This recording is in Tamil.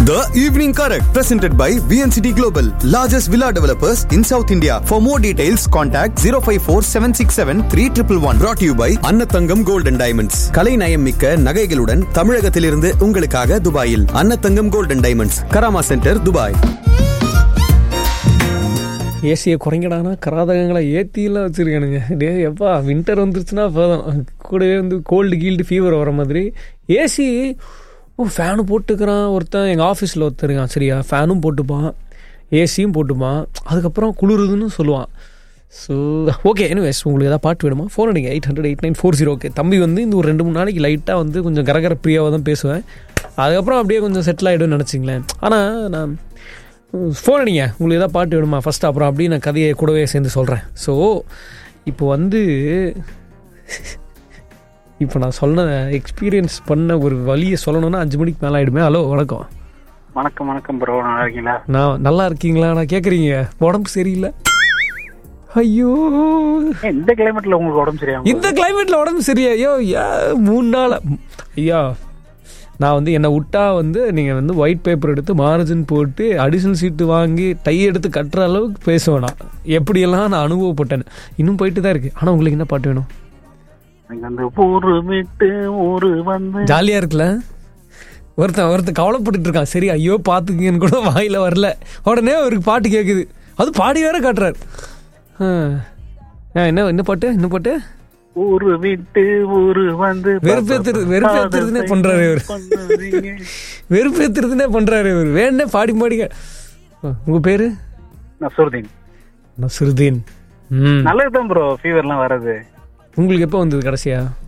The Evening Correct, presented by VNCT Global, largest villa developers in South India. For more details, contact 054 767 3111. Brought to you by அன்னத்தங்கம் Gold and Diamonds. கலை நயம் மிக்க நகைகளுடன் தமிழகத்திலிருந்து உங்களுக்காக துபாயில் Annathangam Gold and Diamonds, Karama centre Dubai ஏசியை குறைங்கடானா கராதகங்களை ஏற்றிலாம் வச்சுருக்கானுங்க டே எப்பா வின்டர் வந்துருச்சுன்னா போதும் கூடவே வந்து கோல்டு கீல்டு ஃபீவர் வர மாதிரி ஏசி ஓ ஃபேனு போட்டுக்கிறான் ஒருத்தன் எங்கள் ஆஃபீஸில் ஒருத்தர் இருக்கான் சரியா ஃபேனும் போட்டுப்பான் ஏசியும் போட்டுப்பான் அதுக்கப்புறம் குளிருதுன்னு சொல்லுவான் ஸோ ஓகே எனிவேஸ் உங்களுக்கு ஏதாவது பாட்டு வேணுமா ஃபோன் அடிங்க eight hundred eight nine four zero okay தம்பி வந்து இந்த ஒரு ரெண்டு மூணு நாளைக்கு லைட்டாக வந்து கொஞ்சம் கரகர பிரியாவாக தான் பேசுவேன் அதுக்கப்புறம் அப்படியே கொஞ்சம் செட்டில் ஆகிடும்னு நினச்சிங்களேன் ஆனால் நான் ஃபோன் அடிங்க உங்களுக்கு ஏதாவது பாட்டு வேணுமா ஃபஸ்ட் அப்புறம் அப்படியே நான் கதையை கூடவே சேர்ந்து சொல்கிறேன் ஸோ இப்போ வந்து இப்போ நான் சொன்ன எக்ஸ்பீரியன்ஸ் பண்ண ஒரு வழியை சொல்லணும்னா அஞ்சு மணிக்கு மேலே ஆகிடுமே ஹலோ வணக்கம் வணக்கம் வணக்கம் ப்ரோ நல்லா இருக்கீங்களா நான் நல்லா இருக்கீங்களா நான் கேட்குறீங்க உடம்பு சரியில்லை ஐயோ ஏன் இந்த கிளைமேட்ல உங்களுக்கு உடம்பு சரியாம இந்த கிளைமேட்டில் உடம்பு சரியா ஐயோ யா மூணு நாள் ஐயா நான் வந்து என்னை விட்டா வந்து நீங்கள் வந்து ஒயிட் பேப்பர் எடுத்து மார்ஜின் போட்டு அடிஷனல் சீட்டு வாங்கி டை எடுத்து கட்டுற அளவுக்கு பேசுவேன் நான் எப்படியெல்லாம் நான் அனுபவப்பட்டேன் இன்னும் போயிட்டு தான் இருக்கு ஆனால் உங்களுக்கு என்ன பாட்டு வேணும் எனக்கு அந்த ஊரு விட்டு ஊரு வந்து ஜாலியாக இருக்குல்ல ஒருத்தன் ஒருத்தன் கவலைப்பட்டுட்டு இருக்கான் சரி ஐயோ பார்த்துக்கங்கன்னு கூட வாயில வரல உடனே அவருக்கு பாட்டு கேட்குது அது பாடி வேற காட்டுறாரு ஆ. ஆ, என்ன என்ன பாட்டு என்ன பாட்டு ஊரு விட்டு ஊரு வந்து வெறுப்பேத்துறது- வெறுப்பேத்துறதுனே பண்றாரு இவரு. பண்ணாதீங்க. வெறுப்பேத்துறதுனே பண்றாரு இவர் வேணே பாடி பாடிக்க உங்க பேரு நசுருதீன் நசுருதீன் ம் நல்லதுதான் ப்ரோ ஃபீவர்லாம் வர்றது உங்களுக்கு எப்போ வந்தது கடைசியா